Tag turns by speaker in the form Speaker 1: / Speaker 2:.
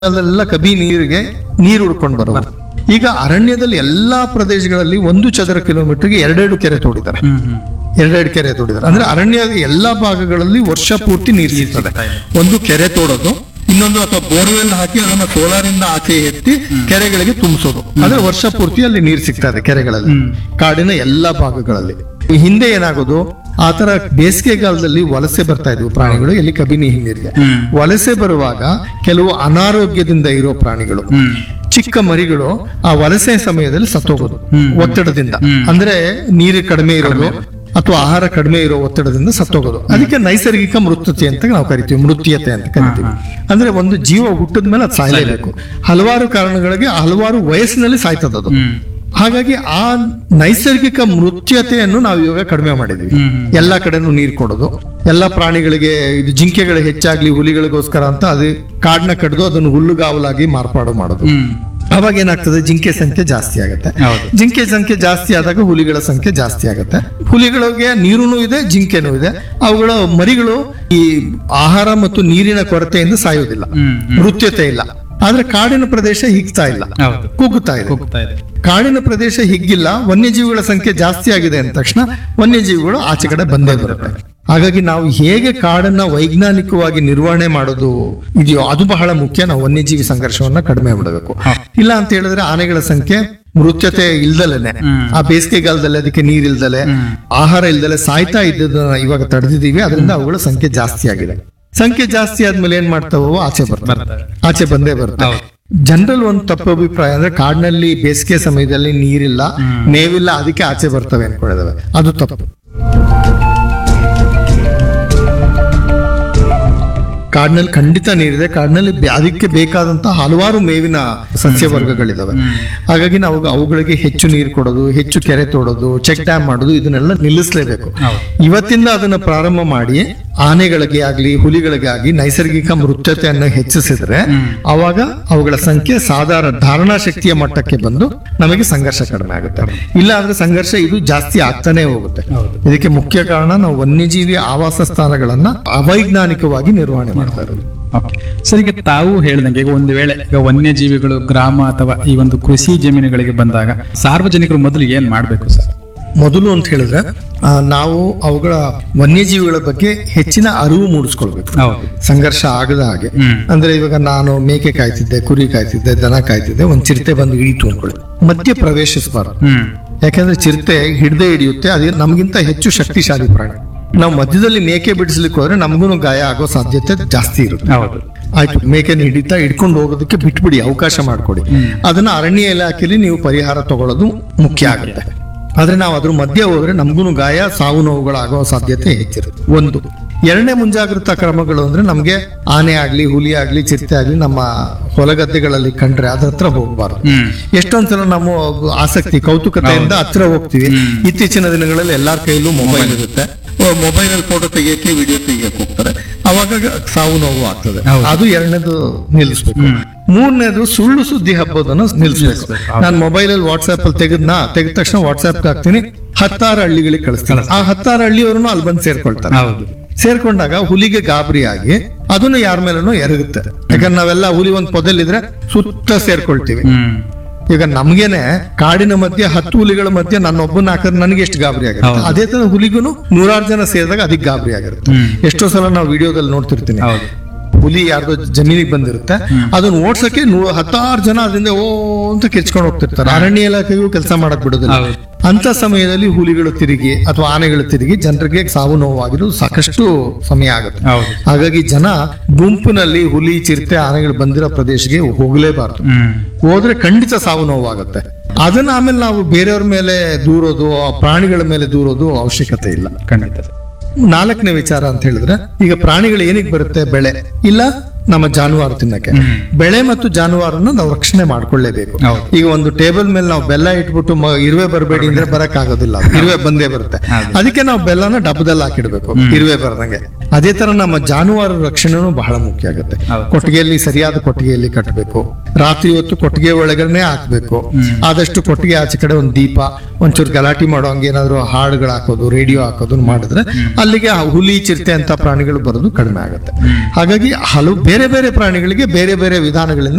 Speaker 1: ಅಲ್ಲೆಲ್ಲ ಕಬಿ ನೀರಿಗೆ ನೀರು ಉಡ್ಕೊಂಡು ಬರೋದು ಈಗ ಅರಣ್ಯದಲ್ಲಿ ಎಲ್ಲಾ ಪ್ರದೇಶಗಳಲ್ಲಿ ಒಂದು ಚದರ ಕಿಲೋಮೀಟರ್ಗೆ ಎರಡೆರಡು ಕೆರೆ ತೋಡಿದ್ದಾರೆ
Speaker 2: ಹ್ಮ್ ಹ್ಮ್
Speaker 1: ಎರಡೆರಡು ಕೆರೆ ತೋಡಿದ್ದಾರೆ ಅಂದ್ರೆ ಅರಣ್ಯದ ಎಲ್ಲಾ ಭಾಗಗಳಲ್ಲಿ ವರ್ಷ ಪೂರ್ತಿ ನೀರು ಸಿಗ್ತದೆ ಒಂದು ಕೆರೆ ತೋಡೋದು ಇನ್ನೊಂದು ಅಥವಾ ಬೋರ್ವೆಲ್ ಹಾಕಿ ಅದನ್ನ ಸೋಲಾರ್ ಇಂದ ಆಚೆ ಎತ್ತಿ ಕೆರೆಗಳಿಗೆ ತುಂಬಿಸೋದು ಅಂದ್ರೆ ವರ್ಷ ಪೂರ್ತಿ ಅಲ್ಲಿ ನೀರು ಸಿಗ್ತಾ ಇದೆ ಕೆರೆಗಳಲ್ಲಿ ಕಾಡಿನ ಎಲ್ಲಾ ಭಾಗಗಳಲ್ಲಿ ಈ ಹಿಂದೆ ಏನಾಗೋದು ಆತರ ಬೇಸಿಗೆಗಾಲದಲ್ಲಿ ವಲಸೆ ಬರ್ತಾ ಇದ್ವು ಪ್ರಾಣಿಗಳು ಎಲ್ಲಿ ಕಬಿನಿ ಹಿನ್ನೀರಿಗೆ
Speaker 2: ಹ್ಮ್.
Speaker 1: ವಲಸೆ ಬರುವಾಗ ಕೆಲವು ಅನಾರೋಗ್ಯದಿಂದ ಇರೋ ಪ್ರಾಣಿಗಳು
Speaker 2: ಹ್ಮ್
Speaker 1: ಚಿಕ್ಕ ಮರಿಗಳು ಆ ವಲಸೆ ಸಮಯದಲ್ಲಿ ಸತ್ತೋಗೋದು
Speaker 2: ಹ್ಮ್.
Speaker 1: ಒತ್ತಡದಿಂದ
Speaker 2: ಹ್ಮ್.
Speaker 1: ಅಂದ್ರೆ ನೀರು ಕಡಿಮೆ ಇರೋದು ಅಥವಾ ಆಹಾರ ಕಡಿಮೆ ಇರೋ ಒತ್ತಡದಿಂದ ಸತ್ತೋಗೋದು ಅದಕ್ಕೆ ನೈಸರ್ಗಿಕ ಮೃತ್ಯತೆ ಅಂತ ನಾವು ಕರಿತೀವಿ ಮೃತ್ಯತೆ ಅಂತ ಕರಿತೀವಿ ಅಂದ್ರೆ ಒಂದು ಜೀವ ಹುಟ್ಟಿದ ಮೇಲೆ ಅದು ಸಾಯಲೇಬೇಕು ಹಲವಾರು ಕಾರಣಗಳಿಗೆ ಹಲವಾರು ವಯಸ್ಸಿನಲ್ಲಿ ಸಾಯ್ತದದು
Speaker 2: ಹ್ಮ್
Speaker 1: ಹಾಗಾಗಿ ಆ ನೈಸರ್ಗಿಕ ಮೃತ್ಯತೆಯನ್ನು ನಾವು ಇವಾಗ ಕಡಿಮೆ ಮಾಡಿದ್ವಿ
Speaker 2: ಹ್ಮ್.
Speaker 1: ಎಲ್ಲಾ ಕಡೆನೂ ನೀರು ಕೊಡೋದು ಎಲ್ಲಾ ಪ್ರಾಣಿಗಳಿಗೆ ಇದು ಜಿಂಕೆಗಳು ಹೆಚ್ಚಾಗ್ಲಿ ಹುಲಿಗಳಿಗೋಸ್ಕರ ಅಂತ ಅದು ಕಾಡನ್ನ ಕಡ್ದು ಅದನ್ನು ಹುಲ್ಲುಗಾವಲಾಗಿ ಮಾರ್ಪಾಡು ಮಾಡೋದು
Speaker 2: ಹ್ಮ್
Speaker 1: ಅವಾಗ ಏನಾಗ್ತದೆ ಜಿಂಕೆ ಸಂಖ್ಯೆ ಜಾಸ್ತಿ ಆಗುತ್ತೆ
Speaker 2: ಹೌದು.
Speaker 1: ಜಿಂಕೆ ಸಂಖ್ಯೆ ಜಾಸ್ತಿ ಆದಾಗ ಹುಲಿಗಳ ಸಂಖ್ಯೆ ಜಾಸ್ತಿ ಆಗುತ್ತೆ ಹುಲಿಗಳಿಗೆ ನೀರುನೂ ಇದೆ ಜಿಂಕೆನೂ ಇದೆ ಅವುಗಳ ಮರಿಗಳು ಈ ಆಹಾರ ಮತ್ತು ನೀರಿನ ಕೊರತೆಯಿಂದ ಸಾಯುವುದಿಲ್ಲ
Speaker 2: ಹ್ಮ್
Speaker 1: ಮೃತ್ಯತೆ ಇಲ್ಲ ಆದ್ರೆ ಕಾಡಿನ ಪ್ರದೇಶ ಹಿಗ್ತಾ ಇಲ್ಲ
Speaker 2: ಹೌದು
Speaker 1: ಕುಗ್ಗುತ್ತಾ ಇದೆ
Speaker 2: ಹೋಗ್ತಾ ಇದೆ
Speaker 1: ಕಾಡಿನ ಪ್ರದೇಶ ಹಿಗ್ಗಿಲ್ಲ ವನ್ಯಜೀವಿಗಳ ಸಂಖ್ಯೆ ಜಾಸ್ತಿ ಆಗಿದೆ ಅಂದ ತಕ್ಷಣ ವನ್ಯಜೀವಿಗಳು ಆಚೆ ಕಡೆ ಬಂದೇ ಬರುತ್ತೆ ಹಾಗಾಗಿ ನಾವು ಹೇಗೆ ಕಾಡನ್ನ ವೈಜ್ಞಾನಿಕವಾಗಿ ನಿರ್ವಹಣೆ ಮಾಡೋದು ಇದೆಯೋ ಅದು ಬಹಳ ಮುಖ್ಯ ನಾವು ವನ್ಯಜೀವಿ ಸಂಘರ್ಷವನ್ನ ಕಡಿಮೆ ಮಾಡಬೇಕು ಇಲ್ಲ ಅಂತ ಹೇಳಿದ್ರೆ ಆನೆಗಳ ಸಂಖ್ಯೆ ಮೃತ್ಯತೆ ಇಲ್ದಲೇನೆ
Speaker 2: ಹ್ಮ್.
Speaker 1: ಆ ಬೇಸಿಗೆಗಾಲದಲ್ಲಿ ಅದಕ್ಕೆ ನೀರ್ ಇಲ್ದಲೆ ಆಹಾರ ಇಲ್ದಲೆ ಸಾಯ್ತಾ ಇದ್ದದನ್ನ ಇವಾಗ ತಡೆದಿದ್ದೀವಿ ಅದರಿಂದ ಅವುಗಳ ಸಂಖ್ಯೆ ಜಾಸ್ತಿ ಆಗಿದೆ ಸಂಖ್ಯೆ ಜಾಸ್ತಿ ಆದ್ಮೇಲೆ ಏನ್ ಮಾಡ್ತಾವೋ ಆಚೆ ಬರ್ತವೆ
Speaker 2: ಬರ್ತವೆ.
Speaker 1: ಆಚೆ ಬಂದೇ ಬರುತ್ತೆ
Speaker 2: ಹೌದು.
Speaker 1: ಜನರಲ್ ಒಂದು ತಪ್ಪು ಅಭಿಪ್ರಾಯ ಅಂದ್ರೆ ಕಾಡಿನಲ್ಲಿ ಬೇಸಿಗೆ ಸಮಯದಲ್ಲಿ ನೀರಿಲ್ಲ ಮೇವಿಲ್ಲ ಅದಕ್ಕೆ ಆಚೆ ಬರ್ತವೆ ಅನ್ಕೊಂಡಿದಾವೆ ಅದು ತಪ್ಪು ಕಾಡಿನಲ್ಲಿ ಖಂಡಿತ ನೀರಿದೆ ಕಾಡಿನಲ್ಲಿ ಬೆ- ಅದಕ್ಕೆ ಬೇಕಾದಂತ ಹಲವಾರು ಮೇವಿನ ಸಸ್ಯ ವರ್ಗಗಳಿದಾವೆ ಹಾಗಾಗಿ ನಾವು ಅವುಗಳಿಗೆ ಹೆಚ್ಚು ನೀರು ಕೊಡೋದು ಹೆಚ್ಚು ಕೆರೆ ತೋಡೋದು ಚೆಕ್ ಡ್ಯಾಮ್ ಮಾಡೋದು ಇದನ್ನೆಲ್ಲ ನಿಲ್ಲಿಸಲೇಬೇಕು
Speaker 2: ಹೌದು.
Speaker 1: ಇವತ್ತಿಂದ ಅದನ್ನ ಪ್ರಾರಂಭ ಮಾಡಿ ಆನೆಗಳಿಗೆ ಆಗ್ಲಿ ಹುಲಿಗಳಿಗೆ ಆಗ್ಲಿ ನೈಸರ್ಗಿಕ ಮೃತ್ಯತೆಯನ್ನು ಹೆಚ್ಚಿಸಿದ್ರೆ ಅವಾಗ ಅವುಗಳ ಸಂಖ್ಯೆ ಸಾಧಾರಣ ಧಾರಣಾ ಶಕ್ತಿಯ ಮಟ್ಟಕ್ಕೆ ಬಂದು ನಮಗೆ ಸಂಘರ್ಷ ಕಡಿಮೆ ಆಗುತ್ತೆ ಇಲ್ಲ ಅಂದ್ರೆ ಸಂಘರ್ಷ ಇದು ಜಾಸ್ತಿ ಆಗ್ತಾನೆ ಹೋಗುತ್ತೆ
Speaker 2: ಹೌದು.
Speaker 1: ಇದಕ್ಕೆ ಮುಖ್ಯ ಕಾರಣ ನಾವು ವನ್ಯಜೀವಿ ಆವಾಸ ಸ್ಥಾನಗಳನ್ನ ಅವೈಜ್ಞಾನಿಕವಾಗಿ ನಿರ್ವಹಣೆ ಮಾಡ್ತಾ ಇರೋದು
Speaker 2: ಓಕೆ ಸರ್ ಈಗ ತಾವು ಹೇಳ್ದಂಗೆ ಈಗ ಒಂದು ವೇಳೆ ಈಗ ವನ್ಯಜೀವಿಗಳು ಗ್ರಾಮ ಅಥವಾ ಈ ಒಂದು ಕೃಷಿ ಜಮೀನುಗಳಿಗೆ ಬಂದಾಗ ಸಾರ್ವಜನಿಕರು ಮೊದಲು ಏನ್ ಮಾಡ್ಬೇಕು ಸರ್
Speaker 1: ಮೊದಲು ಅಂತ ಹೇಳಿದ್ರೆ ಆ, ನಾವು ಅವುಗಳ ವನ್ಯಜೀವಿಗಳ ಬಗ್ಗೆ ಹೆಚ್ಚಿನ ಅರಿವು ಮೂಡಿಸ್ಕೊಳ್ಬೇಕು
Speaker 2: ಹೌದು
Speaker 1: ಸಂಘರ್ಷ ಆಗದ ಹಾಗೆ
Speaker 2: ಹ್ಮ್.
Speaker 1: ಅಂದ್ರೆ ಇವಾಗ ನಾನು ಮೇಕೆ ಕಾಯ್ತಿದ್ದೆ ಕುರಿ ಕಾಯ್ತಿದ್ದೆ ದನ ಕಾಯ್ತಿದ್ದೆ ಒಂದ್ ಚಿರತೆ ಬಂದು ಹಿಡಿತು ಅನ್ಕೊಳ್ಳಿ ಮಧ್ಯ ಪ್ರವೇಶಿಸಬಾರದು
Speaker 2: ಹ್ಮ್
Speaker 1: ಯಾಕಂದ್ರೆ ಚಿರತೆ ಹಿಡ್ದೆ ಹಿಡಿಯುತ್ತೆ ಅದೇ ನಮ್ಗಿಂತ ಹೆಚ್ಚು ಶಕ್ತಿಶಾಲಿ ಪ್ರಾಣಿ ನಾವು ಮಧ್ಯದಲ್ಲಿ ಮೇಕೆ ಬಿಡಿಸ್ಲಿಕ್ಕೆ ಹೋದ್ರೆ ನಮಗೂ ಗಾಯ ಆಗೋ ಸಾಧ್ಯತೆ ಜಾಸ್ತಿ ಇರುತ್ತೆ
Speaker 2: ಹೌದು
Speaker 1: ಆಯ್ತು ಮೇಕೆನ ಹಿಡಿತಾ ಹಿಡ್ಕೊಂಡು ಹೋಗೋದಕ್ಕೆ ಬಿಟ್ಬಿಡಿ ಅವಕಾಶ ಮಾಡ್ಕೊಡಿ ಅದನ್ನ ಅರಣ್ಯ ಇಲಾಖೆಯಲ್ಲಿ ನೀವು ಪರಿಹಾರ ತಗೊಳ್ಳೋದು ಮುಖ್ಯ ಆಗುತ್ತೆ ಆದ್ರೆ ನಾವು ಅದ್ರ ಮಧ್ಯೆ ಹೋದ್ರೆ ನಮಗೂ ಗಾಯ ಸಾವು ನೋವುಗಳಾಗೋ ಸಾಧ್ಯತೆ ಹೆಚ್ಚಿರುತ್ತೆ ಒಂದು ಎರಡನೇ ಮುಂಜಾಗ್ರತಾ ಕ್ರಮಗಳು ಅಂದ್ರೆ ನಮ್ಗೆ ಆನೆ ಆಗ್ಲಿ ಹುಲಿ ಆಗ್ಲಿ ಚಿರತೆ ಆಗ್ಲಿ ನಮ್ಮ ಹೊಲಗದ್ದೆಗಳಲ್ಲಿ ಕಂಡ್ರೆ ಅದ್ರ ಹತ್ರ ಹೋಗ್ಬಾರ್ದು
Speaker 2: ಹ್ಮ್
Speaker 1: ಎಷ್ಟೊಂದ್ಸಲ ನಾವು ಆಸಕ್ತಿ ಕೌತುಕತೆಯಿಂದ ಹತ್ರ ಹೋಗ್ತೀವಿ ಇತ್ತೀಚಿನ ದಿನಗಳಲ್ಲಿ ಎಲ್ಲಾರ ಕೈಲೂ ಮೊಬೈಲ್ ಇರುತ್ತೆ ಮೊಬೈಲ್ ಅಲ್ಲಿ ಫೋಟೋ ತೆಗಿಯಕ್ಕೆ ವಿಡಿಯೋ ತೆಗಿಯಕ್ಕೆ ಹೋಗ್ತಾರೆ ಅವಾಗ ಸಾವು ನೋವು ಆಗ್ತದೆ
Speaker 2: ಹೌದು.
Speaker 1: ಅದು ಎರಡನೇದು ನಿಲ್ಲಿಸ್ಬೇಕು ಮೂರನೇದು ಸುಳ್ಳು ಸುದ್ದಿ ಹಬ್ಬದನ್ನ ನಿಲ್ಲಿಸ್ಬೇಕು ನಾನು ಮೊಬೈಲ್ ಅಲ್ಲಿ ವಾಟ್ಸ್ಆಪ್ ಅಲ್ಲಿ ತೆಗೆದ್ನಾ ತೆಗೆದ ತಕ್ಷಣ ವಾಟ್ಸ್ಆಪ್ ಹಾಕ್ತೀನಿ ಹತ್ತಾರು ಹಳ್ಳಿಗಳಿಗೆ ಕಳಿಸ್ತೀನಿ ಆ ಹತ್ತಾರು ಹಳ್ಳಿಯವ್ರನ್ನು ಅಲ್ಲಿ ಬಂದು ಸೇರ್ಕೊಳ್ತಾರೆ
Speaker 2: ಹೌದು
Speaker 1: ಸೇರ್ಕೊಂಡಾಗ ಹುಲಿಗೆ ಗಾಬರಿ ಆಗಿ ಅದನ್ನು ಯಾರ ಮೇಲೂ ಎರಗುತ್ತೆ ಯಾಕಂದ್ರೆ ನಾವೆಲ್ಲ ಹುಲಿ ಒಂದ್ ಪೊದೆಲಿದ್ರೆ ಸುತ್ತ ಸೇರ್ಕೊಳ್ತೀವಿ
Speaker 2: ಹ್ಮ್
Speaker 1: ಈಗ ನಮ್ಗೇನೆ ಕಾಡಿನ ಮಧ್ಯೆ ಹತ್ತು ಹುಲಿಗಳ ಮಧ್ಯೆ ನನ್ನೊಬ್ಬನ ಹಾಕಿದ್ರೆ ನನಗೆ ಎಷ್ಟು ಗಾಬರಿ ಆಗಿರುತ್ತೆ
Speaker 2: ಹೌದು.
Speaker 1: ಅದೇ ತರ ಹುಲಿಗೂ ನೂರಾರು ಜನ ಸೇರಿದಾಗ ಅದಕ್ಕೆ ಗಾಬರಿ ಆಗಿರುತ್ತೆ
Speaker 2: ಹ್ಮ್.
Speaker 1: ಎಷ್ಟೋ ಸಲ ನಾವು ವಿಡಿಯೋದಲ್ಲಿ ನೋಡ್ತಿರ್ತೀನಿ
Speaker 2: ಹೌದು
Speaker 1: ಹುಲಿ ಯಾರ್ದೋ ಜಮೀನಿಗೆ ಬಂದಿರುತ್ತೆ ಅದನ್ನ ಓಡ್ಸಕ್ಕೆ ನೂ- ಹತ್ತಾರು ಜನ ಅದರಿಂದ ಓ ಅಂತ ಕಿರ್ಚ್ಕೊಂಡು ಹೋಗ್ತಿರ್ತಾರೆ ಅರಣ್ಯ ಇಲಾಖೆಗೂ ಕೆಲಸ ಮಾಡಕ್ ಬಿಡೋದಿಲ್ಲ
Speaker 2: ಹೌದು.
Speaker 1: ಅಂತ ಸಮಯದಲ್ಲಿ ಹುಲಿಗಳು ತಿರುಗಿ ಅಥವಾ ಆನೆಗಳು ತಿರುಗಿ ಜನರಿಗೆ ಸಾವು ನೋವಾಗಿರೋದು ಸಾಕಷ್ಟು ಸಮಯ ಆಗುತ್ತೆ
Speaker 2: ಹೌದು
Speaker 1: ಹಾಗಾಗಿ ಜನ ಗುಂಪಿನಲ್ಲಿ ಹುಲಿ ಚಿರತೆ ಆನೆಗಳು ಬಂದಿರೋ ಪ್ರದೇಶಕ್ಕೆ ಹೋಗಲೇಬಾರದು
Speaker 2: ಹ್ಮ್
Speaker 1: ಹೋದ್ರೆ ಖಂಡಿತ ಸಾವು ನೋವಾಗುತ್ತೆ ಅದನ್ನ ಆಮೇಲೆ ನಾವು ಬೇರೆಯವ್ರ ಮೇಲೆ ದೂರೋದು ಆ ಪ್ರಾಣಿಗಳ ಮೇಲೆ ದೂರೋದು ಅವಶ್ಯಕತೆ ಇಲ್ಲ
Speaker 2: ಖಂಡಿತ ಸರ್.
Speaker 1: ನಾಲ್ಕನೇ ವಿಚಾರ ಅಂತ ಹೇಳಿದ್ರೆ ಈಗ ಪ್ರಾಣಿಗಳು ಏನಿಗೆ ಬರುತ್ತೆ ಬೆಳೆ ಇಲ್ಲ ನಮ್ಮ ಜಾನುವಾರು ತಿನ್ನಕ್ಕೆ
Speaker 2: ಹ್ಮ್.
Speaker 1: ಬೆಳೆ ಮತ್ತು ಜಾನುವಾರನ್ನ ನಾವು ರಕ್ಷಣೆ ಮಾಡ್ಕೊಳ್ಳೇಬೇಕು
Speaker 2: ಹೌದು.
Speaker 1: ಈಗ ಒಂದು ಟೇಬಲ್ ಮೇಲೆ ನಾವು ಬೆಲ್ಲ ಇಟ್ಬಿಟ್ಟು ಮ- ಇರುವೆ ಬರಬೇಡಿ ಅಂದ್ರೆ ಬರಕ್ ಆಗೋದಿಲ್ಲ ಅದು. ಇರುವೆ ಬಂದೇ ಬರುತ್ತೆ
Speaker 2: ಹೌದು.
Speaker 1: ಅದಕ್ಕೆ ನಾವು ಬೆಲ್ಲನ ಡಬ್ಬದಲ್ಲಿ ಹಾಕಿಡ್ಬೇಕು ಇರುವೆ ಬರದಂಗೆ ಅದೇ ತರ ನಮ್ಮ ಜಾನುವಾರು ರಕ್ಷಣೆನೂ ಬಹಳ ಮುಖ್ಯ ಆಗುತ್ತೆ
Speaker 2: ಹೌದು.
Speaker 1: ಕೊಟ್ಟಿಗೆಯಲ್ಲಿ ಸರಿಯಾದ ಕೊಟ್ಟಿಗೆಯಲ್ಲಿ ಕಟ್ಟಬೇಕು ರಾತ್ರಿ ಹೊತ್ತು ಕೊಟ್ಟಿಗೆ ಒಳಗನೆ ಹಾಕ್ಬೇಕು ಆದಷ್ಟು ಕೊಟ್ಟಿಗೆ ಆಚೆ ಕಡೆ ಒಂದು ದೀಪ ಒಂಚೂರು ಗಲಾಟೆ ಮಾಡೋ ಹಂಗೆ ಏನಾದ್ರು ಹಾಡುಗಳು ಹಾಕೋದು ರೇಡಿಯೋ ಹಾಕೋದು ಮಾಡಿದ್ರೆ ಅಲ್ಲಿಗೆ ಆ ಹುಲಿ ಚಿರತೆ ಅಂತ ಪ್ರಾಣಿಗಳು ಬರೋದು ಕಡಿಮೆ ಆಗುತ್ತೆ ಹಾಗಾಗಿ ಹಲವು ಬೇರೆ ಬೇರೆ ಪ್ರಾಣಿಗಳಿಗೆ ಬೇರೆ ಬೇರೆ ವಿಧಾನಗಳಿಂದ